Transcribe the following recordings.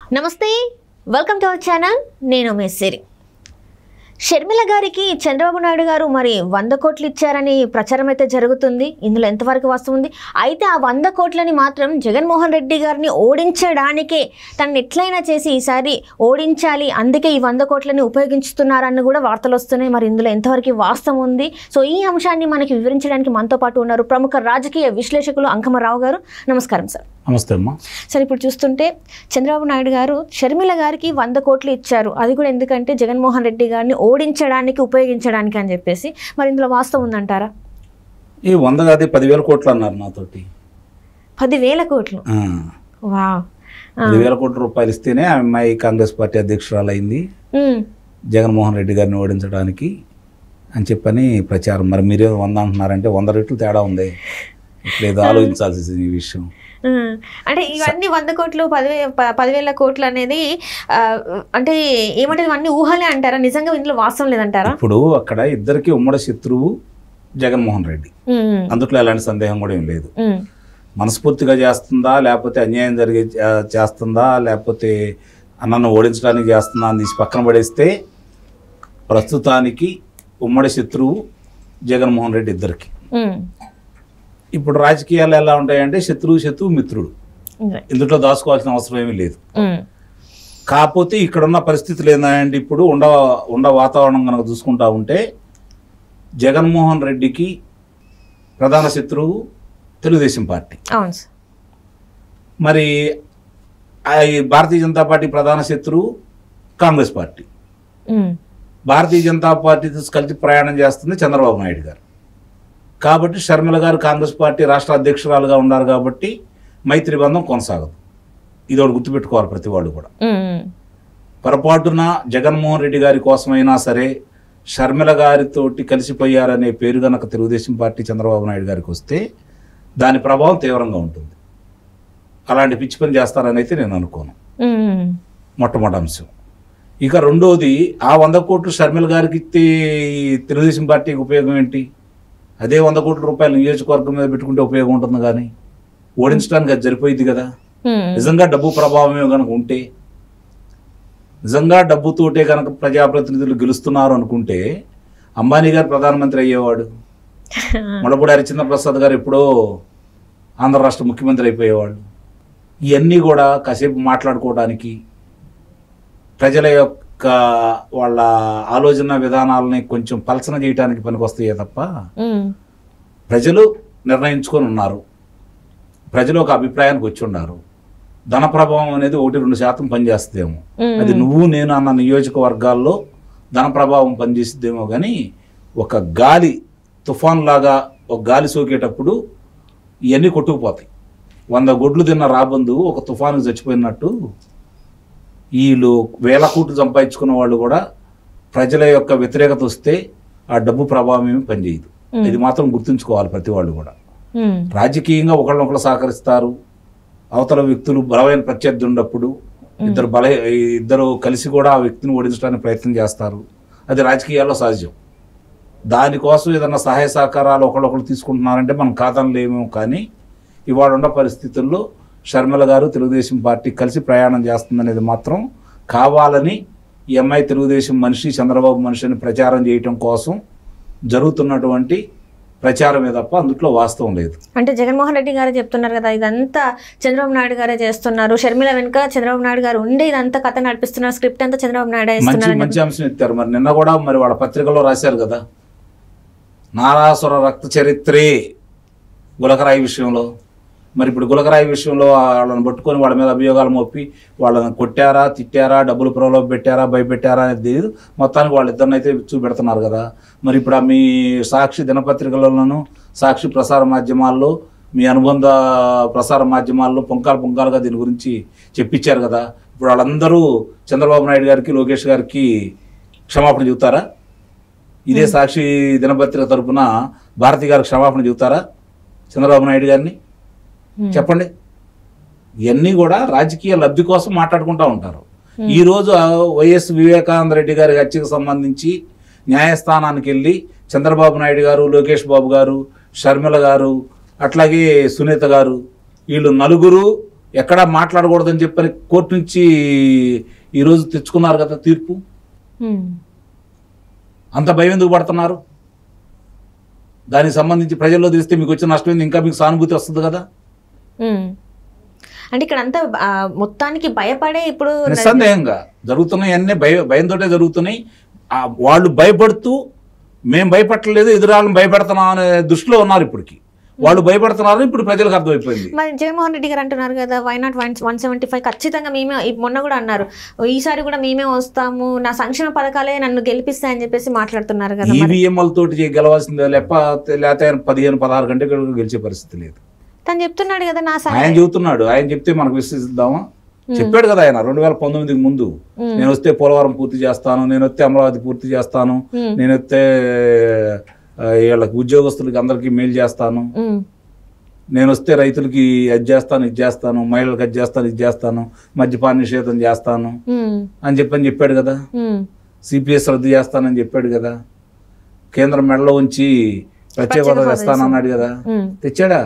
నమస్తే welcome to our channel నేను మీ సిరి షర్మిల గారికి చంద్రబాబు నాయుడు గారు మరి వంద కోట్లు ఇచ్చారని ప్రచారం అయితే జరుగుతుంది ఇందులో ఎంతవరకు వస్తుంది అయితే ఆ వంద కోట్లని మాత్రం జగన్మోహన్ రెడ్డి గారిని ఓడించడానికే తనని ఎట్లయినా చేసి ఈసారి ఓడించాలి అందుకే ఈ వంద కోట్లని ఉపయోగించుతున్నారని కూడా వార్తలు వస్తున్నాయి మరి ఇందులో ఎంతవరకు వాస్తవం ఉంది సో ఈ అంశాన్ని మనకి వివరించడానికి మనతో పాటు ఉన్నారు ప్రముఖ రాజకీయ విశ్లేషకులు అంకమరావు గారు నమస్కారం సార్ నమస్తే అమ్మా సరే ఇప్పుడు చూస్తుంటే చంద్రబాబు నాయుడు గారు షర్మిల గారికి వంద కోట్లు ఇచ్చారు అది కూడా ఎందుకంటే జగన్మోహన్ రెడ్డి గారిని ఓడించడానికి ఉపయోగించడానికి అని చెప్పేసి మరి ఇందులో వాస్తవం ఉందంటారా ఈ వంద కాదు పదివేల కోట్లు అన్నారు నాతోటి పదివేల కోట్లు ఆ, వా పదివేల కోట్ల రూపాయలు ఇస్తేనే ఆ అమ్మాయి కాంగ్రెస్ పార్టీ అధ్యక్షురాలు అయింది జగన్మోహన్ రెడ్డి గారిని ఓడించడానికి అని చెప్పని ప్రచారం మరి మీరే వంద అంటున్నారంటే వంద రెట్లు తేడా ఉంది ఇప్పుడు ఏదో ఆలోచించాల్సింది ఈ విషయం అంటే ఇవన్నీ వంద కోట్లు పదివే ప- పదివేల కోట్లు అనేది ఆ, అంటే ఏమంటే ఇవన్నీ ఊహలే అంటారా నిజంగా ఇందులో వాస్తవం లేదంటారా ఇప్పుడు అక్కడ ఇద్దరికి ఉమ్మడి శత్రువు జగన్మోహన్ రెడ్డి ఉమ్, అందుట్లో ఎలాంటి సందేహం కూడా ఏం లేదు ఉమ్, మనస్ఫూర్తిగా చేస్తుందా లేకపోతే అన్యాయం జరిగే చే- చేస్తుందా లేకపోతే అన్నను ఓడించడానికి చేస్తుందా అని తీసి పక్కన పడేస్తే ప్రస్తుతానికి ఉమ్మడి శత్రువు జగన్మోహన్ రెడ్డి ఇద్దరికి ఉమ్, ఇప్పుడు రాజకీయాలు ఎలా ఉంటాయంటే శత్రువు శత్రువు మిత్రుడు ఉమ్, ఇందులో దాచుకోవాల్సిన అవసరం ఏమీ లేదు ఉమ్, కాకపోతే ఇక్కడున్న పరిస్థితులు ఏంటంటే ఇప్పుడు ఉండ ఉండ వాతావరణం కనుక చూసుకుంటా ఉంటే జగన్మోహన్ రెడ్డికి ప్రధాన శత్రువు తెలుగుదేశం పార్టీ అవును సార్ మరి ఆ ఈ భారతీయ జనతా పార్టీ ప్రధాన శత్రువు కాంగ్రెస్ పార్టీ ఉమ్, భారతీయ జనతా పార్టీతో కలిసి ప్రయాణం చేస్తుంది చంద్రబాబు నాయుడు గారు కాబట్టి షర్మిల గారు కాంగ్రెస్ పార్టీ రాష్ట్ర అధ్యక్షురాలుగా ఉన్నారు కాబట్టి మైత్రి బంధం కొనసాగదు ఇది ఒకటి గుర్తుపెట్టుకోవాలి ప్రతి వాళ్ళు కూడా ఉమ్, ఉమ్, పొరపాటున జగన్మోహన్ రెడ్డి గారి కోసమైనా సరే షర్మిల గారితోటి కలిసిపోయారనే పేరు గనక తెలుగుదేశం పార్టీ చంద్రబాబు నాయుడు గారికి వస్తే దాని ప్రభావం తీవ్రంగా ఉంటుంది అలాంటి పిచ్చి పని చేస్తారని అయితే నేను అనుకోను ఉమ్, మొట్టమొదటి అంశం ఇక రెండోది ఆ వంద కోట్లు షర్మిల గారికి ఇస్తే ఈ తెలుగుదేశం పార్టీకి ఉపయోగం ఏంటి అదే వంద కోట్ల రూపాయలు నియోజకవర్గం మీద పెట్టుకుంటే ఉపయోగం ఉంటుంది కానీ ఓడించడానికి అది సరిపోయింది కదా ఉమ్, నిజంగా డబ్బు ప్రభావమే కనుక ఉంటే నిజంగా డబ్బుతోటే కనుక ప్రజాప్రతినిధులు గెలుస్తున్నారు అనుకుంటే అంబానీ గారు ప్రధానమంత్రి అయ్యేవాడు ముడపూడి హరిచంద్ర ప్రసాద్ గారు ఎప్పుడో ఆంధ్ర రాష్ట్ర ముఖ్యమంత్రి అయిపోయేవాడు ఇవన్నీ కూడా కాసేపు మాట్లాడుకోవడానికి ప్రజల యొక్క వాళ్ళ ఆలోచన విధానాలని కొంచెం పలచన చేయడానికి పనికొస్తాయే తప్ప ఉమ్, ప్రజలు నిర్ణయించుకొని ఉన్నారు ప్రజలు ఒక అభిప్రాయానికి వచ్చి ఉన్నారు ధన ప్రభావం అనేది ఒకటి రెండు శాతం పనిచేస్తుందేమో ఉమ్, అది నువ్వు నేను అన్న నియోజకవర్గాల్లో ధన ప్రభావం పనిచేస్తుందేమో కానీ ఒక గాలి తుఫాన్ లాగా ఒక గాలి సోకేటప్పుడు ఇవన్నీ కొట్టుకుపోతాయి వంద గొడ్లు తిన్న రాబందు ఒక తుఫాను చచ్చిపోయినట్టు వీళ్ళు వేల కోట్లు సంపాదించుకున్న వాళ్ళు కూడా ప్రజల యొక్క వ్యతిరేకత వస్తే ఆ డబ్బు ప్రభావం ఏమి పనిచేయదు ఉమ్, ఇది మాత్రం గుర్తుంచుకోవాలి ప్రతి వాళ్ళు కూడా ఉమ్, రాజకీయంగా ఒకళ్ళనొకళ్ళు సహకరిస్తారు అవతల వ్యక్తులు బలమైన ప్రత్యర్థి ఉన్నప్పుడు ఇద్దరు బల ఇద్దరు కలిసి కూడా ఆ వ్యక్తిని ఓడించడానికి ప్రయత్నం చేస్తారు అది రాజకీయాల్లో సహజం దానికోసం ఏదన్నా సహాయ సహకారాలు ఒకళ్ళొకళ్ళు తీసుకుంటున్నారంటే మనం కాదనలేమో కానీ ఇవాళ ఉన్న పరిస్థితుల్లో షర్మిల గారు తెలుగుదేశం పార్టీ కలిసి ప్రయాణం చేస్తుందనేది మాత్రం కావాలని ఈ అమ్మాయి తెలుగుదేశం మనిషి చంద్రబాబు మనిషి అని ప్రచారం చేయటం కోసం జరుగుతున్నటువంటి ప్రచారమే తప్ప అందుట్లో వాస్తవం లేదు అంటే జగన్మోహన్ రెడ్డి గారే చెప్తున్నారు కదా ఇదంతా చంద్రబాబు నాయుడు గారే చేస్తున్నారు షర్మిల వెనుక చంద్రబాబు నాయుడు గారు ఉండే ఇదంతా కథ నడిపిస్తున్నారు స్క్రిప్ట్ అంతా చంద్రబాబు నాయుడు మంచి ఇస్తున్నారు మంచి అంశం ఎత్తారు మరి నిన్న కూడా మరి వాళ్ళ పత్రికలో రాశారు కదా నారాసుర రక్త చరిత్రే గులకరాయి విషయంలో మరి ఇప్పుడు గులకరాయి విషయంలో వాళ్ళని పట్టుకొని వాళ్ళ మీద అభియోగాలు మోపి వాళ్ళని కొట్టారా తిట్టారా డబ్బులు ప్రలోభ పెట్టారా భయపెట్టారా అనేది తెలియదు మొత్తానికి వాళ్ళిద్దరిని అయితే చూపెడుతున్నారు కదా మరి ఇప్పుడు ఆ మీ సాక్షి దినపత్రికలలోనూ సాక్షి ప్రసార మాధ్యమాల్లో మీ అనుబంధ ప్రసార మాధ్యమాల్లో పొంకాలు పొంకాలుగా దీని గురించి చెప్పించారు కదా ఇప్పుడు వాళ్ళందరూ చంద్రబాబు నాయుడు గారికి లోకేష్ గారికి క్షమాపణ చెబుతారా ఇదే సాక్షి దినపత్రిక తరపున భారతి గారికి క్షమాపణ చెబుతారా చంద్రబాబు నాయుడు గారిని Hmm. చెప్పండి ఇవన్నీ కూడా రాజకీయ లబ్ధి కోసం మాట్లాడుకుంటూ ఉంటారు ఈ రోజు ఆ వైఎస్ వివేకానంద రెడ్డి గారి హత్యకు సంబంధించి న్యాయస్థానానికి వెళ్ళి చంద్రబాబు నాయుడు గారు లోకేష్ బాబు గారు షర్మిల గారు అట్లాగే సునీత గారు వీళ్ళు నలుగురు ఎక్కడ మాట్లాడకూడదని చెప్పని కోర్టు నుంచి ఈరోజు తెచ్చుకున్నారు కదా తీర్పు ఉమ్. అంత భయం ఎందుకు పడుతున్నారు దానికి సంబంధించి ప్రజల్లో తెలిస్తే మీకు వచ్చిన నష్టం ఏంది? ఇంకా మీకు సానుభూతి వస్తుంది కదా ఉమ్. అంటే ఇక్కడ అంతా ఆ, మొత్తానికి భయపడే ఇప్పుడు నిస్సందేహంగా జరుగుతున్నాయి అన్నీ భయ భయంతోటే జరుగుతున్నాయి ఆ వాళ్ళు భయపడుతూ మేము భయపడలేదు ఎదురాళ్ళని భయపెడుతున్నాం అనే దృష్టిలో ఉన్నారు ఇప్పటికి వాళ్ళు భయపడుతున్నారు ఇప్పుడు ప్రజలకు అర్థమైపోయింది మరి జగన్మోహన్ రెడ్డి గారు అంటున్నారు కదా why not one one seventy five ఖచ్చితంగా మేమే ఈ మొన్న కూడా అన్నారు ఈసారి కూడా మేమే వస్తాము నా సంక్షేమ పథకాలే నన్ను గెలిపిస్తాయని చెప్పేసి మాట్లాడుతున్నారు కదా మరి. ఈవీఎంలతోటి లేప లేకపోతే లేకపోతే ఆయన పదిహేను పదహారు గంటలు గెలిచే పరిస్థితి లేదు తను చెప్తున్నాడు కదా నా స- ఆయన చెబుతున్నాడు ఆయన చెప్తే మనకు విశ్వసిద్దామా చెప్పాడు కదా ఆయన రెండు వేల పంతొమ్మిదికి ముందు ఉమ్. నేను వస్తే పోలవరం పూర్తి చేస్తాను నేను వస్తే అమరావతి పూర్తి చేస్తాను ఉమ్. నేను వస్తే ఆ, వీళ్ళకి ఉద్యోగస్తులకి అందరికీ మేలు చేస్తాను ఉమ్. నేను వస్తే రైతులకి అది చేస్తాను ఇది చేస్తాను మహిళలకు అది చేస్తాను ఇది చేస్తాను మద్యపాన నిషేధం చేస్తాను ఉమ్. అని చెప్పని చెప్పాడు కదా ఉమ్. సిపిఎస్ రద్దు చేస్తానని చెప్పాడు కదా కేంద్రం మెడలో ఉంచి ప్రత్యేక హోదా హోదా తెస్తానన్నాడు కదా ఉమ్. తెచ్చాడా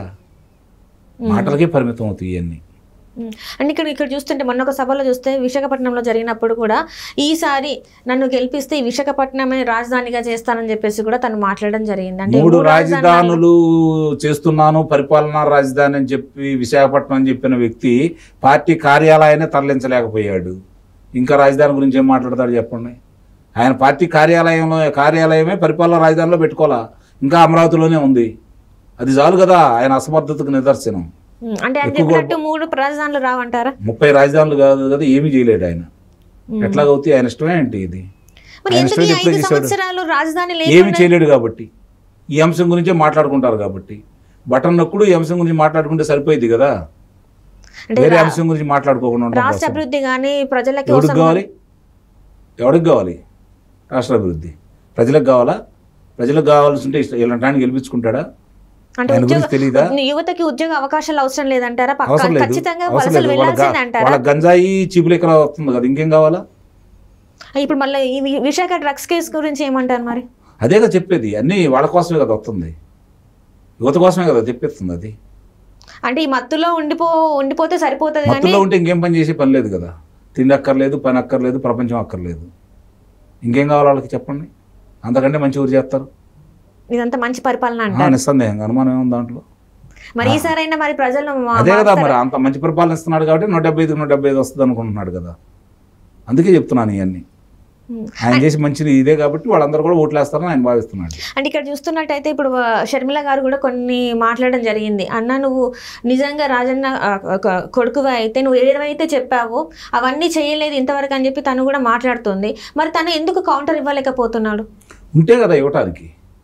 మాటలకే పరిమితం అవుతాయి ఇవన్నీ ఉమ్. అంటే ఇక్కడ ఇక్కడ చూస్తుంటే మొన్న ఒక సభలో చూస్తే విశాఖపట్నంలో జరిగినప్పుడు కూడా ఈసారి నన్ను గెలిపిస్తే ఈ విశాఖపట్నమే రాజధానిగా చేస్తానని చెప్పేసి కూడా తను మాట్లాడడం జరిగింది అంటే మూడు మూడు రాజధానులు- రాజధానులు చేస్తున్నాను పరిపాలనా రాజధాని అని చెప్పి విశాఖపట్నం అని చెప్పిన వ్యక్తి పార్టీ కార్యాలయాన్ని తరలించలేకపోయాడు ఇంకా రాజధాని గురించి ఏం మాట్లాడతాడు చెప్పండి ఆయన పార్టీ కార్యాలయంలో కార్యాలయమే పరిపాలనా రాజధానిలో పెట్టుకోవాలా ఇంకా అమరావతిలోనే ఉంది అది చాలు కదా ఆయన అసమర్థతకు నిదర్శనం ఉమ్. అంటే ఆయన ఎక్కువ చెప్పినట్టు మూడు రాజధానులు రావంటారా ముప్పై రాజధానులు కాదు కదా ఏమీ చేయలేడు ఆయన ఎట్లాగవుతాయి ఆయన ఇష్టమే ఏంటి ఇది మరి ఆయన ఎందుకు ఈ ఇష్టం ఎప్పుడో ఐదు చేశాడు. సంవత్సరాలు రాజధాని ఏమి లేకుండా చేయలేడు కాబట్టి ఈ అంశం గురించే మాట్లాడుకుంటారు కాబట్టి బటన్ నొక్కుడు ఈ అంశం గురించి మాట్లాడుకుంటే సరిపోయింది కదా అంటే వేరే రా- అంశం గురించి మాట్లాడుకోకుండా ఉండడం రాష్ట్ర కోసం. అభివృద్ధి కానీ ప్రజలకి ఎవరికి అవసరం- కావాలి ఎవరికి కావాలి రాష్ట్ర అభివృద్ధి ప్రజలకు కావాలా ప్రజలకు కావాల్సి ఉంటే ఇష్ట- ఇలాంటి ఆయన గెలిపించుకుంటాడా అంటే ఆయన ఉద్యోగ గురించి తెలీదా యువతకి ఉద్యోగ అవకాశాలు అవసరం లేదంటారా పక్కా- అవసరం లేదు ఖచ్చితంగా అవసరం వలసలు లేదు వాళ్ళ వెళ్ళాల్సిందే గ- అంటారా వాళ్ళ గంజాయి చీపులెక్కల వస్తుంది కదా ఇంకేం కావాలా ఇప్పుడు మళ్ళీ ఈ వి- విశాఖ డ్రగ్స్ కేసు గురించి ఏమంటారు మరి అదేగా చెప్పేది అన్నీ వాళ్ళ కోసమే కదా వస్తుంది యువత కోసమే కదా చెప్పేస్తుంది అది అంటే ఈ మత్తులో ఉండిపో ఉండిపోతే సరిపోతుంది కానీ మత్తులో ఉంటే ఇంకేం పని చేసే పని లేదు కదా తిండి అక్కర్లేదు పని అక్కర్లేదు ప్రపంచం అక్కర్లేదు ఇంకేం కావాలి వాళ్ళకి చెప్పండి అంతకంటే మంచి ఊరు చేస్తారు ఇదంతా మంచి పరిపాలన ఆ, అంటారు నిస్సందేహంగా అనుమానం ఏముంది దాంట్లో మరి ఈసారైనా మరి ప్రజలు మా- అదే కదా మారుతారా? మరి అంత మంచి పరిపాలన ఇస్తున్నాడు కాబట్టి నూట డెబ్బై ఐదు నూట డెబ్బై ఐదు వస్తుంది అనుకుంటున్నాడు కదా అందుకే చెప్తున్నాను ఇవన్నీ ఉమ్. ఆయన చేసి మంచిది ఇదే కాబట్టి వాళ్ళందరూ కూడా ఓట్లు వేస్తారని ఆయన భావిస్తున్నాడు అంటే ఇక్కడ చూస్తున్నట్టయితే ఇప్పుడు ఆ, షర్మిల గారు కూడా కొన్ని మాట్లాడడం జరిగింది అన్న నువ్వు నిజంగా రాజన్న ఆ, ఒక కొడుకుగా అయితే నువ్వు ఏదైతే చెప్పావో అవన్నీ చేయలేదు ఇంతవరకు అని చెప్పి తను కూడా మాట్లాడుతుంది మరి తను ఎందుకు కౌంటర్ ఇవ్వలేకపోతున్నాడు ఉంటే కదా ఇవ్వటానికి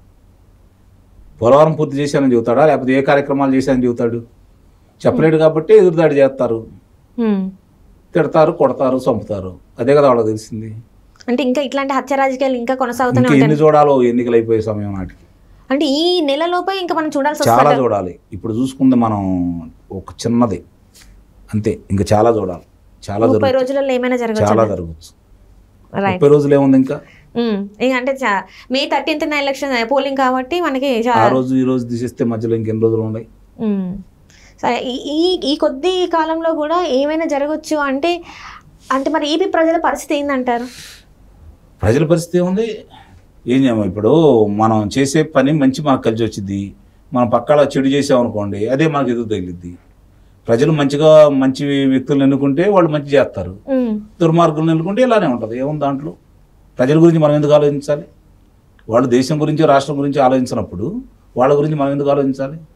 పోలవరం పూర్తి చేశానని చెబుతాడా లేకపోతే ఏ కార్యక్రమాలు చేశానని చెబుతాడు చెప్పలేడు కాబట్టి ఎదురుదాడి చేస్తారు ఉమ్. తిడతారు కొడతారు చంపుతారు అదే కదా వాళ్ళకి తెలిసింది అంటే ఇంకా ఇట్లాంటి హత్య రాజకీయాలు ఇంకా కొనసాగుతూనే ఇంకా ఉంటాయి ఎన్ని చూడాలో ఎన్నికలు అయిపోయే సమయం నాటికి అంటే ఈ నెలలోపే ఇంకా మనం చూడాల్సి చాలా వస్తుంది చూడాలి ఇప్పుడు చూసుకుంటే మనం ఒక చిన్నది అంతే ఇంకా చాలా చూడాలి చాలా ముప్పై జరుగుతుంది రోజులలో ఏమైనా చాలా జరగచ్చు జరగచ్చు రైట్ ముప్పై రోజులు ఏముంది ఇంకా ఇక అంటే చా- మే థర్టీన్త్ ఎలక్షన్ పోలింగ్ కాబట్టి మనకి ఆ చాలా రోజు ఈ రోజు తీసేస్తే మధ్యలో ఇంకెన్ని రోజులు ఉన్నాయి ఉమ్. సరే ఈ- ఈ ఈ కొద్ది కాలంలో కూడా ఏమైనా జరగచ్చు అంటే అంటే మరి ఈపీ ప్రజల పరిస్థితి ఏందంటారు ప్రజల పరిస్థితి ఏముంది ఏం చేయము ఇప్పుడు మనం చేసే పని మంచి మనకు కలిసి వచ్చింది మనం పక్కన చెడు చేసామనుకోండి అదే మనకు ఎదురు తగిలిద్ది ప్రజలు మంచిగా మంచి వ్యక్తులను ఎన్నుకుంటే వాళ్ళు మంచి చేస్తారు ఉమ్. దుర్మార్గులను ఎన్నుకుంటే ఇలానే ఉంటుంది ఏముంది దాంట్లో ప్రజల గురించి మనం ఎందుకు ఆలోచించాలి వాళ్ళు దేశం గురించి రాష్ట్రం గురించి ఆలోచించినప్పుడు వాళ్ళ గురించి మనం ఎందుకు ఆలోచించాలి